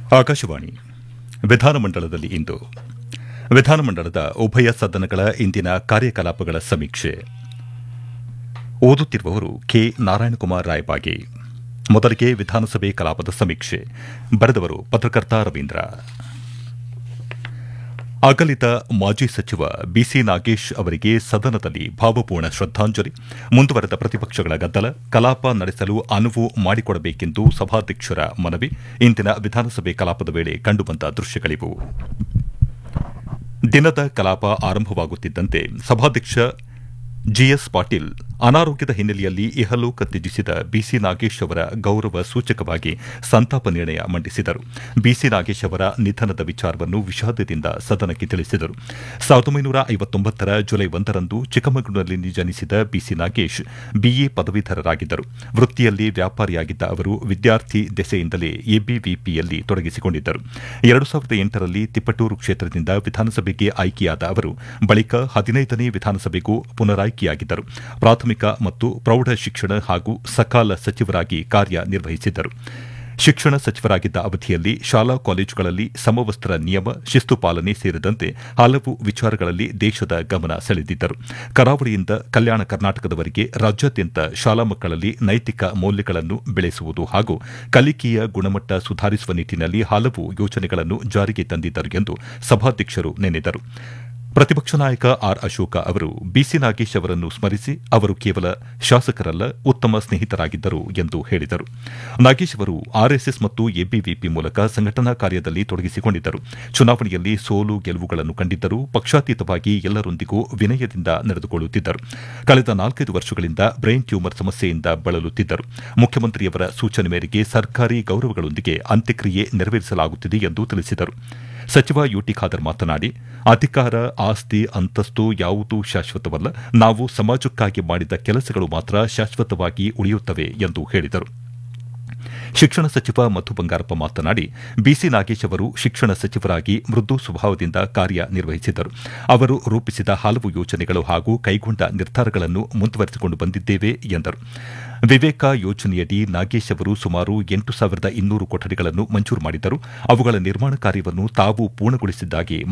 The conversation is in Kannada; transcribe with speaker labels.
Speaker 1: ಆಕಾಶವಾಣಿ ವಿಧಾನಮಂಡಲದಲ್ಲಿ ಇಂದು ವಿಧಾನಮಂಡಲದ ಉಭಯ ಸದನಗಳ ಇಂದಿನ ಕಾರ್ಯಕಲಾಪಗಳ ಸಮೀಕ್ಷೆ ಓದುತ್ತಿರುವವರು ಕೆ ನಾರಾಯಣಕುಮಾರ್ ರಾಯಬಾಗಿ ಮೊದಲಿಗೆ ವಿಧಾನಸಭೆ ಕಲಾಪದ ಸಮೀಕ್ಷೆ ಬರೆದವರು ಪತ್ರಕರ್ತ ರವೀಂದ್ರ ಅಗಲಿದ ಮಾಜಿ ಸಚಿವ ಬಿಸಿ ನಾಗೇಶ್ ಅವರಿಗೆ ಸದನದಲ್ಲಿ ಭಾವಪೂರ್ಣ ಶ್ರದ್ದಾಂಜಲಿ ಮುಂದುವರೆದ ಪ್ರತಿಪಕ್ಷಗಳ ಗದ್ದಲ ಕಲಾಪ ನಡೆಸಲು ಅನುವು ಮಾಡಿಕೊಡಬೇಕೆಂದು ಸಭಾಧ್ಯಕ್ಷರ ಮನವಿ ಇಂದಿನ ವಿಧಾನಸಭೆ ಕಲಾಪದ ವೇಳೆ ಕಂಡುಬಂದ ದೃಶ್ಯಗಳಿವು ದಿನದ ಕಲಾಪ ಆರಂಭವಾಗುತ್ತಿದ್ದಂತೆ ಸಭಾಧ್ಯಕ್ಷ ಜಿಎಸ್ ಪಾಟೀಲ್ ಅನಾರೋಗ್ಯದ ಹಿನ್ನೆಲೆಯಲ್ಲಿ ಇಹಲೋಕ ತ್ಯಜಿಸಿದ ಬಿಸಿ ನಾಗೇಶ್ ಅವರ ಗೌರವ ಸೂಚಕವಾಗಿ ಸಂತಾಪ ನಿರ್ಣಯ ಮಂಡಿಸಿದರು ಬಿಸಿ ನಾಗೇಶ್ ಅವರ ನಿಧನದ ವಿಚಾರವನ್ನು ವಿಷಾದದಿಂದ ಸದನಕ್ಕೆ ತಿಳಿಸಿದರು ಸಾವಿರದ ಒಂಬೈನೂರ ಐವತ್ತೊಂಬತ್ತರ ಜುಲೈ ಒಂದರಂದು ಚಿಕ್ಕಮಗಳೂರಿನಲ್ಲಿ ಜನಿಸಿದ ಬಿಸಿ ನಾಗೇಶ್ ಬಿಎ ಪದವೀಧರರಾಗಿದ್ದರು ವೃತ್ತಿಯಲ್ಲಿ ವ್ಯಾಪಾರಿಯಾಗಿದ್ದ ಅವರು ವಿದ್ಯಾರ್ಥಿ ದೆಸೆಯಿಂದಲೇ ಎಬಿವಿಪಿಯಲ್ಲಿ ತೊಡಗಿಸಿಕೊಂಡಿದ್ದರು ಎರಡು ಸಾವಿರದ ಎಂಟರಲ್ಲಿ ತಿಪ್ಪಟೂರು ಕ್ಷೇತ್ರದಿಂದ ವಿಧಾನಸಭೆಗೆ ಆಯ್ಕೆಯಾದ ಅವರು ಬಳಿಕ ಹದಿನೈದನೇ ವಿಧಾನಸಭೆಗೂ ಪುನರಾಯ್ಕೆಯಾಗಿದ್ದರು ಪ್ರಾಥಮಿಕ ಮತ್ತು ಪ್ರೌಢ ಶಿಕ್ಷಣ ಹಾಗೂ ಸಕಾಲ ಸಚಿವರಾಗಿ ಕಾರ್ಯನಿರ್ವಹಿಸಿದ್ದರು ಶಿಕ್ಷಣ ಸಚಿವರಾಗಿದ್ದ ಅವಧಿಯಲ್ಲಿ ಶಾಲಾ ಕಾಲೇಜುಗಳಲ್ಲಿ ಸಮವಸ್ತ್ರ ನಿಯಮ ಶಿಸ್ತು ಪಾಲನೆ ಸೇರಿದಂತೆ ಹಲವು ವಿಚಾರಗಳಲ್ಲಿ ದೇಶದ ಗಮನ ಸೆಳೆದಿದ್ದರು ಕರಾವಳಿಯಿಂದ ಕಲ್ಯಾಣ ಕರ್ನಾಟಕದವರೆಗೆ ರಾಜ್ಯಾದ್ಯಂತ ಶಾಲಾ ಮಕ್ಕಳಲ್ಲಿ ನೈತಿಕ ಮೌಲ್ಯಗಳನ್ನು ಬೆಳೆಸುವುದು ಹಾಗೂ ಕಲಿಕೆಯ ಗುಣಮಟ್ಟ ಸುಧಾರಿಸುವ ನಿಟ್ಟಿನಲ್ಲಿ ಹಲವು ಯೋಜನೆಗಳನ್ನು ಜಾರಿಗೆ ತಂದಿದ್ದರು ಎಂದು ಸಭಾಧ್ಯಕ್ಷರು ನೆನೆದರು ಪ್ರತಿಪಕ್ಷ ನಾಯಕ ಆರ್ ಅಶೋಕ ಅವರು ಬಿಸಿ ನಾಗೇಶ್ ಅವರನ್ನು ಸ್ಮರಿಸಿ ಅವರು ಕೇವಲ ಶಾಸಕರಲ್ಲ ಉತ್ತಮ ಸ್ನೇಹಿತರಾಗಿದ್ದರು ಎಂದು ಹೇಳಿದರು ನಾಗೇಶ್ ಅವರು ಆರ್ಎಸ್ಎಸ್ ಮತ್ತು ಎಬಿವಿಪಿ ಮೂಲಕ ಸಂಘಟನಾ ಕಾರ್ಯದಲ್ಲಿ ತೊಡಗಿಸಿಕೊಂಡಿದ್ದರು ಚುನಾವಣೆಯಲ್ಲಿ ಸೋಲು ಗೆಲುವುಗಳನ್ನು ಕಂಡಿದ್ದರು ಪಕ್ಷಾತೀತವಾಗಿ ಎಲ್ಲರೊಂದಿಗೂ ವಿನಯದಿಂದ ನಡೆದುಕೊಳ್ಳುತ್ತಿದ್ದರು ಕಳೆದ ನಾಲ್ಕೈದು ವರ್ಷಗಳಿಂದ ಬ್ರೈನ್ ಟ್ಯೂಮರ್ ಸಮಸ್ಯೆಯಿಂದ ಬಳಲುತ್ತಿದ್ದರು ಮುಖ್ಯಮಂತ್ರಿಯವರ ಸೂಚನೆ ಮೇರೆಗೆ ಸರ್ಕಾರಿ ಗೌರವಗಳೊಂದಿಗೆ ಅಂತ್ಯಕ್ರಿಯೆ ನೆರವೇರಿಸಲಾಗುತ್ತಿದೆ ಎಂದು ತಿಳಿಸಿದರು ಸಚಿವ ಯುಟಿ ಖಾದರ್ ಮಾತನಾಡಿ ಅಧಿಕಾರ ಆಸ್ತಿ ಅಂತಸ್ತು ಯಾವುದೂ ಶಾಶ್ವತವಲ್ಲ ನಾವು ಸಮಾಜಕ್ಕಾಗಿ ಮಾಡಿದ ಕೆಲಸಗಳು ಮಾತ್ರ ಶಾಶ್ವತವಾಗಿ ಉಳಿಯುತ್ತವೆ ಎಂದು ಹೇಳಿದರು ಶಿಕ್ಷಣ ಸಚಿವ ಮಧು ಬಂಗಾರಪ್ಪ ಮಾತನಾಡಿ ಬಿಸಿ ನಾಗೇಶ್ ಅವರು ಶಿಕ್ಷಣ ಸಚಿವರಾಗಿ ಮೃದು ಸ್ವಭಾವದಿಂದ ಕಾರ್ಯನಿರ್ವಹಿಸಿದರು ಅವರು ರೂಪಿಸಿದ ಹಲವು ಯೋಜನೆಗಳು ಹಾಗೂ ಕೈಗೊಂಡ ನಿರ್ಧಾರಗಳನ್ನು ಮುಂದುವರೆಸಿಕೊಂಡು ಬಂದಿದ್ದೇವೆ ಎಂದರು ವಿವೇಕ ಯೋಜನೆಯಡಿ ನಾಗೇಶ್ ಅವರು ಸುಮಾರು ಎಂಟು ಸಾವಿರದ ಇನ್ನೂರು ಕೊಠಡಿಗಳನ್ನು ಮಂಜೂರು ಮಾಡಿದ್ದರು ಅವುಗಳ ನಿರ್ಮಾಣ ಕಾರ್ಯವನ್ನು ತಾವು ಪೂರ್ಣಗೊಳಿಸಿದ್ದಾಗಿ